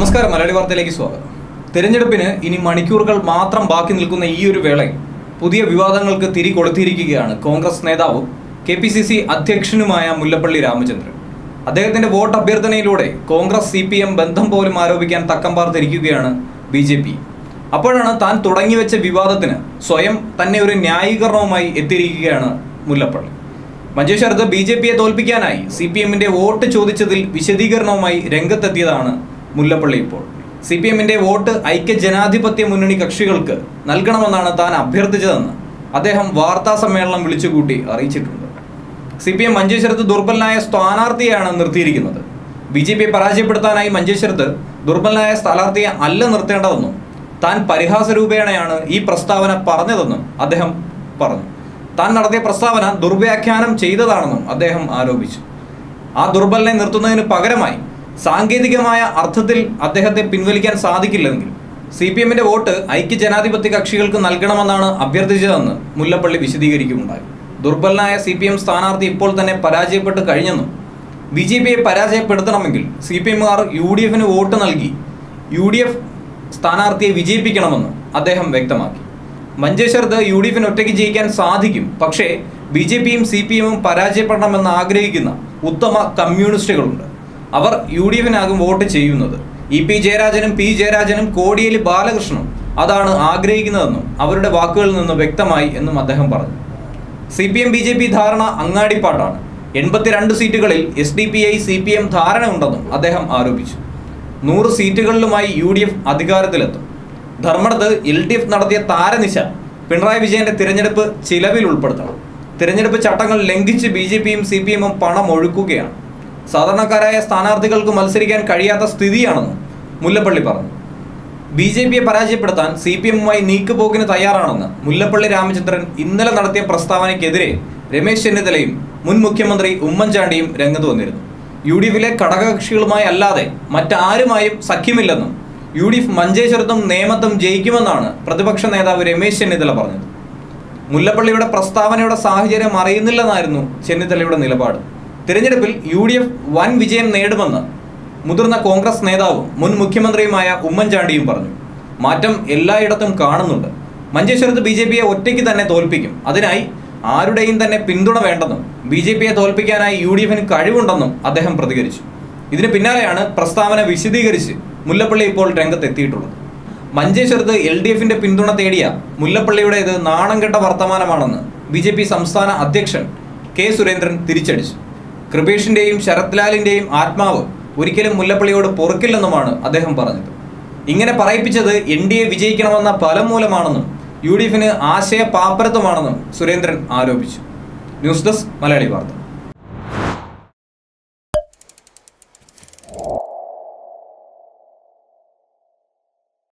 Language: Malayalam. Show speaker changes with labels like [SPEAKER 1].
[SPEAKER 1] നമസ്കാരം മലയാളി വാർത്തയിലേക്ക് സ്വാഗതം തിരഞ്ഞെടുപ്പിന് ഇനി മണിക്കൂറുകൾ മാത്രം ബാക്കി നിൽക്കുന്ന ഈ ഒരു വേളയിൽ പുതിയ വിവാദങ്ങൾക്ക് തിരി കൊളുത്തിയിരിക്കുകയാണ് കോൺഗ്രസ് നേതാവും കെ പി സി സി അധ്യക്ഷനുമായ മുല്ലപ്പള്ളി രാമചന്ദ്രൻ അദ്ദേഹത്തിന്റെ വോട്ട് അഭ്യർത്ഥനയിലൂടെ കോൺഗ്രസ് സി പി എം ബന്ധം പോലും ആരോപിക്കാൻ തക്കം പാർത്തിരിക്കുകയാണ് ബി ജെ പി അപ്പോഴാണ് താൻ തുടങ്ങിവെച്ച വിവാദത്തിന് സ്വയം തന്നെ ഒരു ന്യായീകരണവുമായി എത്തിയിരിക്കുകയാണ് മുല്ലപ്പള്ളി മഞ്ചേശ്വരത്ത് ബി ജെ പിയെ തോൽപ്പിക്കാനായി സി പി എമ്മിന്റെ വോട്ട് ചോദിച്ചതിൽ വിശദീകരണവുമായി രംഗത്തെത്തിയതാണ് മുല്ലപ്പള്ളി ഇപ്പോൾ സി പി എമ്മിന്റെ വോട്ട് ഐക്യ ജനാധിപത്യ മുന്നണി കക്ഷികൾക്ക് നൽകണമെന്നാണ് താൻ അഭ്യർത്ഥിച്ചതെന്ന് അദ്ദേഹം വാർത്താ സമ്മേളനം വിളിച്ചുകൂട്ടി അറിയിച്ചിട്ടുണ്ട് സി പി എം മഞ്ചേശ്വരത്ത് ദുർബലനായ സ്ഥാനാർത്ഥിയാണ് നിർത്തിയിരിക്കുന്നത് ബി ജെ പിയെ പരാജയപ്പെടുത്താനായി മഞ്ചേശ്വരത്ത് ദുർബലനായ സ്ഥാനാർത്ഥിയെ അല്ല നിർത്തേണ്ടതെന്നും താൻ പരിഹാസരൂപേണയാണ് ഈ പ്രസ്താവന പറഞ്ഞതെന്നും അദ്ദേഹം പറഞ്ഞു താൻ നടത്തിയ പ്രസ്താവന ദുർവ്യാഖ്യാനം ചെയ്തതാണെന്നും അദ്ദേഹം ആരോപിച്ചു ആ ദുർബലനെ നിർത്തുന്നതിന് പകരമായി സാങ്കേതികമായ അർത്ഥത്തിൽ അദ്ദേഹത്തെ പിൻവലിക്കാൻ സാധിക്കില്ലെങ്കിൽ സി പി എമ്മിന്റെ വോട്ട് ഐക്യ ജനാധിപത്യ കക്ഷികൾക്ക് നൽകണമെന്നാണ് അഭ്യർത്ഥിച്ചതെന്ന് മുല്ലപ്പള്ളി വിശദീകരിക്കുമുണ്ടായി ദുർബലനായ സി പി എം സ്ഥാനാർത്ഥി ഇപ്പോൾ തന്നെ പരാജയപ്പെട്ട് കഴിഞ്ഞെന്നും ബി ജെ പിയെ പരാജയപ്പെടുത്തണമെങ്കിൽ സി പി എമ്മുകാർ യു ഡി എഫിന് വോട്ട് നൽകി യു ഡി എഫ് സ്ഥാനാർത്ഥിയെ വിജയിപ്പിക്കണമെന്നും അദ്ദേഹം വ്യക്തമാക്കി മഞ്ചേശ്വരത്ത് യു ഡി എഫിന് ഒറ്റയ്ക്ക് ജയിക്കാൻ സാധിക്കും പക്ഷേ ബി ജെ പിയും സി പി എമ്മും പരാജയപ്പെടണമെന്ന് ആഗ്രഹിക്കുന്ന ഉത്തമ കമ്മ്യൂണിസ്റ്റുകളുണ്ട് അവർ യു ഡി എഫിനാകും വോട്ട് ചെയ്യുന്നത് ഇ പി ജയരാജനും പി ജയരാജനും കോടിയേരി ബാലകൃഷ്ണനും അതാണ് ആഗ്രഹിക്കുന്നതെന്നും അവരുടെ വാക്കുകളിൽ നിന്ന് വ്യക്തമായി എന്നും അദ്ദേഹം പറഞ്ഞു C P M B J P ധാരണ അങ്ങാടിപ്പാട്ടാണ് എൺപത്തിരണ്ട് സീറ്റുകളിൽ S D P I C P M ധാരണ ഉണ്ടെന്നും അദ്ദേഹം ആരോപിച്ചു നൂറ് സീറ്റുകളിലുമായി യു ഡി എഫ് അധികാരത്തിലെത്തും ധർമ്മടത്ത് എൽ ഡി എഫ് നടത്തിയ താരനിശ പിണറായി വിജയന്റെ തിരഞ്ഞെടുപ്പ് ചിലവിൽ ഉൾപ്പെടുത്തണം തിരഞ്ഞെടുപ്പ് ചട്ടങ്ങൾ ലംഘിച്ച് ബി ജെ പിയും സി പി എമ്മും പണം ഒഴുക്കുകയാണ് സാധാരണക്കാരായ സ്ഥാനാർത്ഥികൾക്ക് മത്സരിക്കാൻ കഴിയാത്ത സ്ഥിതിയാണെന്നും മുല്ലപ്പള്ളി പറഞ്ഞു ബി ജെ പിയെ പരാജയപ്പെടുത്താൻ സി പി എമ്മുമായി നീക്കുപോക്കിന് തയ്യാറാണെന്ന് മുല്ലപ്പള്ളി രാമചന്ദ്രൻ ഇന്നലെ നടത്തിയ പ്രസ്താവനയ്ക്കെതിരെ രമേശ് ചെന്നിത്തലയും മുൻ മുഖ്യമന്ത്രി ഉമ്മൻചാണ്ടിയും രംഗത്ത് വന്നിരുന്നു യു ഡി എഫിലെ ഘടകകക്ഷികളുമായി അല്ലാതെ മറ്റാരുമായും സഖ്യമില്ലെന്നും യു ഡി എഫ് മഞ്ചേശ്വരത്തും നേമത്തും ജയിക്കുമെന്നാണ് പ്രതിപക്ഷ നേതാവ് രമേശ് ചെന്നിത്തല പറഞ്ഞത് മുല്ലപ്പള്ളിയുടെ പ്രസ്താവനയുടെ സാഹചര്യം അറിയുന്നില്ലെന്നായിരുന്നു ചെന്നിത്തലയുടെ നിലപാട് തിരഞ്ഞെടുപ്പിൽ യു ഡി എഫ് വൻ വിജയം നേടുമെന്ന് മുതിർന്ന കോൺഗ്രസ് നേതാവും മുൻ മുഖ്യമന്ത്രിയുമായ ഉമ്മൻചാണ്ടിയും പറഞ്ഞു മാറ്റം എല്ലായിടത്തും കാണുന്നുണ്ട് മഞ്ചേശ്വരത്ത് ബി ജെ പിയെ ഒറ്റയ്ക്ക് തന്നെ തോൽപ്പിക്കും അതിനായി ആരുടെയും തന്നെ പിന്തുണ വേണ്ടെന്നും ബി ജെ പിയെ തോൽപ്പിക്കാനായി യു ഡി എഫിന് കഴിവുണ്ടെന്നും അദ്ദേഹം പ്രതികരിച്ചു ഇതിന് പിന്നാലെയാണ് പ്രസ്താവന വിശദീകരിച്ച് മുല്ലപ്പള്ളി ഇപ്പോൾ രംഗത്തെത്തിയിട്ടുള്ളത് മഞ്ചേശ്വരത്ത് എൽ ഡി എഫിന്റെ പിന്തുണ തേടിയ മുല്ലപ്പള്ളിയുടേത് നാണം കെട്ട വർത്തമാനമാണെന്ന് ബി ജെ പി സംസ്ഥാന അധ്യക്ഷൻ കെ സുരേന്ദ്രൻ തിരിച്ചടിച്ചു കൃപേഷിന്റെയും ശരത് ലാലിന്റെയും ആത്മാവ് ഒരിക്കലും മുല്ലപ്പള്ളിയോട് പൊറുക്കില്ലെന്നുമാണ് അദ്ദേഹം പറഞ്ഞത് ഇങ്ങനെ പറയിപ്പിച്ചത് എൻ ഡി എ വിജയിക്കണമെന്ന ഫലം മൂലമാണെന്നും യു ഡി എഫിന് ആശയ പാപ്പരത്വമാണെന്നും സുരേന്ദ്രൻ ആരോപിച്ചു ന്യൂസ് ഡെസ്ക് മലയാളി വാർത്ത